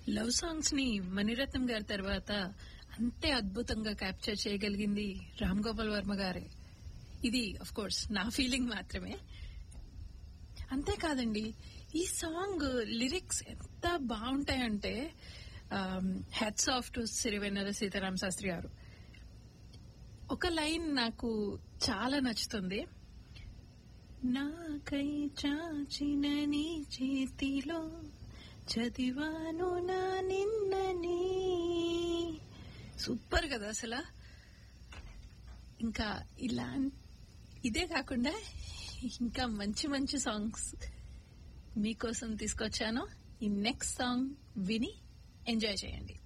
love songs ని మణిరత్నం గారి తర్వాత అంతే అద్భుతంగా క్యాప్చర్ చేయగలిగింది రామ్ గోపాల్ వర్మ గారే ఇది అఫ్ కోర్స్ నా ఫీలింగ్ మాత్రమే అంతేకాదండి ఈ సాంగ్ లిరిక్స్ ఎంత బాగుంటాయంటే hats off to Sirivennela Seetharama Sastry garu ఒక లైన్ నాకు చాలా నచ్చుతుంది నాకై చాచిన నీ చేతిలో చదివాను నా నిన్నని సూపర్ కదా అసలు ఇంకా ఇలా ఇదే కాకుండా ఇంకా మంచి మంచి సాంగ్స్ మీకోసం తీసుకొచ్చాను ఈ నెక్స్ట్ సాంగ్ విని ఎంజాయ్ చేయండి